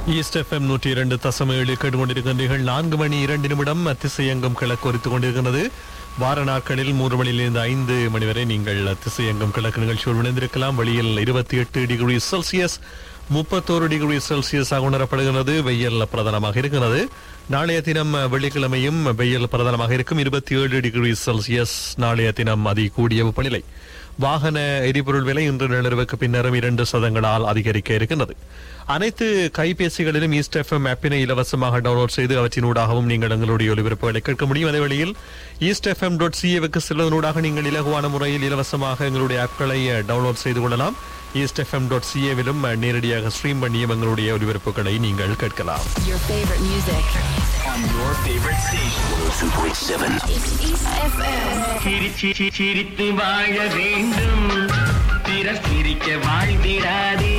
East FM நூற்றி இரண்டு தசம ஏழு கேட்டுக்கொண்டிருக்கின்றீர்கள் நான்கு மணி இரண்டு நிமிடம் திசையங்கம் கிழக்கு குறித்துக் கொண்டிருக்கிறது வார நாட்களில் மூன்று மணியிலிருந்து ஐந்து மணி வரை நீங்கள் திசையங்கம் கிழக்கு நிகழ்ச்சியோடு இணைந்திருக்கலாம் வெளியில் இருபத்தி எட்டு டிகிரி செல்சியஸ் முப்பத்தோரு டிகிரி செல்சியஸாக உணரப்படுகிறது வெயில் பிரதானமாக இருக்கிறது நாளைய தினம் வெள்ளிக்கிழமையும் வெயில் பிரதானமாக இருக்கும் இருபத்தி ஏழு டிகிரி செல்சியஸ் நாளைய தினம் அதி கூடிய வெப்பநிலை வாகன எரிபொருள் விலை இன்று நள்ளிரவுக்கு பின்னரும் இரண்டு சதங்களால் அதிகரிக்க இருக்கின்றது அனைத்து கைபேசிகளிலும் ஈஸ்ட் எஃப்எம் ஆப்பினை இலவசமாக டவுன்லோட் செய்து அவற்றினூடாகவும் நீங்கள் எங்களுடைய ஒலிபரப்புகளை கேட்க முடியும் அதே வேளையில் ஈஸ்ட் எஃப்எம் டாட் சிஏவுக்கு செல்வதனூடாக நீங்கள் இலகுவான முறையில் இலவசமாக எங்களுடைய ஆப்களை டவுன்லோட் செய்து கொள்ளலாம் ஈஸ்ட் எஃப்எம் டாட் சிஏவிலும் நேரடியாக ஸ்ட்ரீம் பண்ணியும் எங்களுடைய ஒலிபரப்புகளை நீங்கள் கேட்கலாம் Your favorite music. on your favorite station. 102.7. It's East FM. சிரிச்சி சி- சிரித்து வாழ வேண்டும் பிறர் சிரிக்க வாழ்ந்திடாதே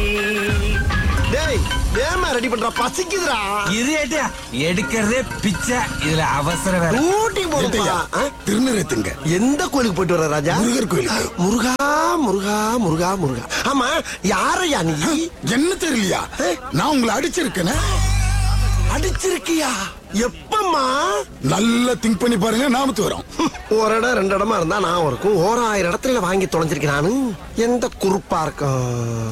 டேய் வேமா ரெடி பண்ற பசிக்குதுடா இது ஏட்டியா எடுக்கிறதே பிச்சை இதுல அவசரம் வேற ஊட்டி போடுப்பா திருநிறத்துங்க எந்த கோயிலுக்கு போயிட்டு வர ராஜா முருகர் கோயிலுக்கு. முருகா முருகா முருகா முருகா ஆமா யாரையா நீ என்ன தெரியலையா நான் உங்களை அடிச்சிருக்கேனே அடிச்சிருக்கியா எப்பம்மா நல்லா திங்க் பண்ணி பாருங்க நாமத்து வரும் ஒரு இடம் ரெண்டு இடமா இருந்தா நான் இருக்கும் ஓராயிரம் இடத்துல வாங்கி தொலைஞ்சிருக்கேன் நானு எந்த குறுப்பா இருக்கும்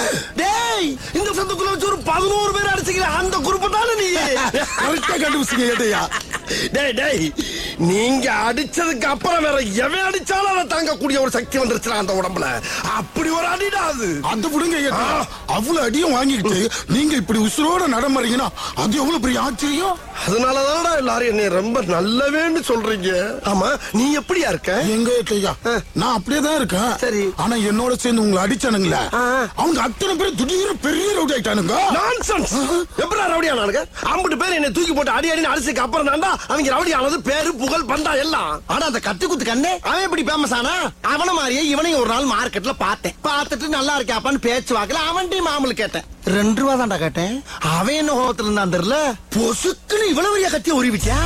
டேய் இந்த சந்துக்குள்ள வச்சு ஒரு பதினோரு பேர் அடிச்சுக்கிற அந்த குறுப்பு தானே நீ கரெக்டா கண்டுபிடிச்சிங்க ஏட்டையா டேய் டேய் நீங்க அடிச்சதுக்கு அப்புறம் வேற எவன் அடிச்சாலும் அதை தாங்கக்கூடிய ஒரு சக்தி வந்துருச்சுடா அந்த உடம்புல அப்படி ஒரு அடிடா அது அந்த புடுங்க ஏட்டையா அவ்வளவு அடியும் வாங்கிக்கிட்டு நீங்க இப்படி உசுரோட நடமாறீங்கன்னா அது எவ்வளவு பெரிய ஆச்சரியம் அதனாலதானடா எல்லாரும் என்னை ரொம்ப நல்லவேன்னு சொல்றீங்க ஆமா நீ எப்படியா இருக்க எங்க ஏட்டையா நான் அப்படியே தான் இருக்கேன் சரி. ஆனா என்னோட சேர்ந்து உங்களை அடிச்சானுங்களே ஆ. அவங்க அத்தனை பேர் திடீர்னு பெரிய ரவுடி ஆயிட்டானுங்க நான்சென்ஸ் எப்படா ரவுடி ஆனானுங்க ஐம்பது பேர் என்னை தூக்கி போட்டு அடி அடின்னு அடிச்சுக்கு அப்புறம் தான்டா அவங்க ரவுடி ஆனது பேரு புகழ் பந்தா எல்லாம் ஆனா அந்த கத்தி குத்து கண்ணே அவன் எப்படி ஃபேமஸ் ஆனா அவன மாதிரியே இவனையும் ஒரு நாள் மார்க்கெட்ல பார்த்தேன் பார்த்துட்டு நல்லா இருக்காப்பான்னு பேச்சு வாக்கல அவன்கிட்ட மாமூல் கேட்டேன் ரெண்டு ரூபா தான்டா கேட்டேன் அவன் என்ன கோபத்துல இருந்தான் தெரியல பொசுக்குன்னு இவ்வளவு பெரிய கத்திய உருவிச்சா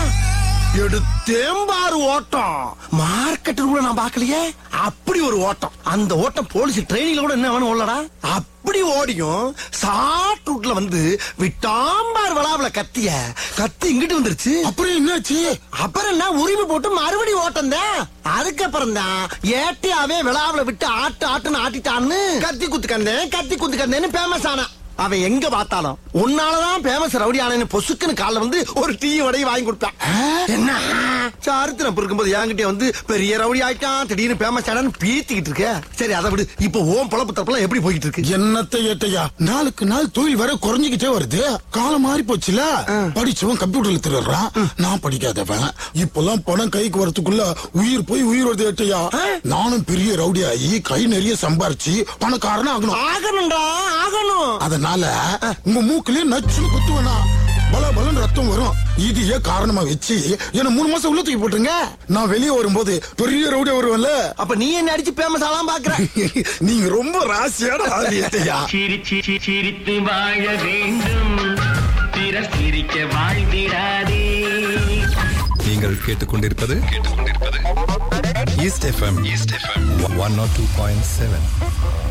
எடுத்தேம்பாரு ஓட்டம் மார்க்கெட்டு கூட நான் பார்க்கலையே அப்படி ஒரு ஓட்டம் அந்த ஓட்டம் போலீஸ் ட்ரைனிங்ல கூட என்ன வேணும் உள்ளடா அப்படி ஓடியும் ஷார்ட் ரூட்ல வந்து விட்டாம்பார் வளாவுல கத்திய கத்தி இங்கிட்டு வந்துருச்சு அப்புறம் என்னாச்சு அப்புறம் என்ன உரிமை போட்டு மறுபடி ஓட்டம் தான் அதுக்கப்புறம் தான் ஏட்டியாவே விழாவுல விட்டு ஆட்டு ஆட்டுன்னு ஆட்டிட்டான்னு கத்தி குத்து கந்தேன் கத்தி குத்து கந்தேன்னு ஃபேமஸ் ஆனா அவன் எங்க பார்த்தாலும் உன்னாலதான் ஃபேமஸ் ரவுடி ஆனேன்னு பொசுக்குன்னு காலைல வந்து ஒரு டீ வடையை வாங்கி கொடுத்தான் என்ன சரித்திரம் இருக்கும்போது என்கிட்ட வந்து பெரிய ரவுடி ஆயிட்டான் திடீர்னு ஃபேமஸ் ஆனான்னு பீத்திக்கிட்டு இருக்க சரி அதை விடு இப்போ ஓம் பொழப்பு தப்பெல்லாம் எப்படி போயிட்டு இருக்கு என்னத்த ஏட்டையா நாளுக்கு நாள் தொழில் வர குறைஞ்சுக்கிட்டே வருது காலம் மாறி போச்சுல படிச்சவன் கம்ப்யூட்டர்ல திருடுறான் நான் படிக்காதவன் இப்பெல்லாம் பணம் கைக்கு வரதுக்குள்ள உயிர் போய் உயிர் வருது ஏட்டையா நானும் பெரிய ரவுடி ஆகி கை நிறைய சம்பாரிச்சு பணக்காரனா ஆகணும் ஆகணும்டா ஆகணும் அதனால உங்க மூக்குலயே நச்சுன்னு குத்துவேனா பல பலன் ரத்தம் வரும் இதையே காரணமா வச்சு என்ன மூணு மாசம் உள்ள தூக்கி போட்டுருங்க நான் வெளியே வரும்போது பெரிய ரவுடியா வருவேன்ல அப்ப நீ என்ன அடிச்சு ஃபேமஸ் ஆலாம் பாக்குற நீங்க ரொம்ப ராசியான ஆளு ஏட்டையா சிரிச்சி சி- சிரித்து வாழ வேண்டும் பிறர் சிரிக்க வாழ்ந்திடாதே நீங்கள் கேட்டுக்கொண்டிருப்பது East FM East FM one naught two point seven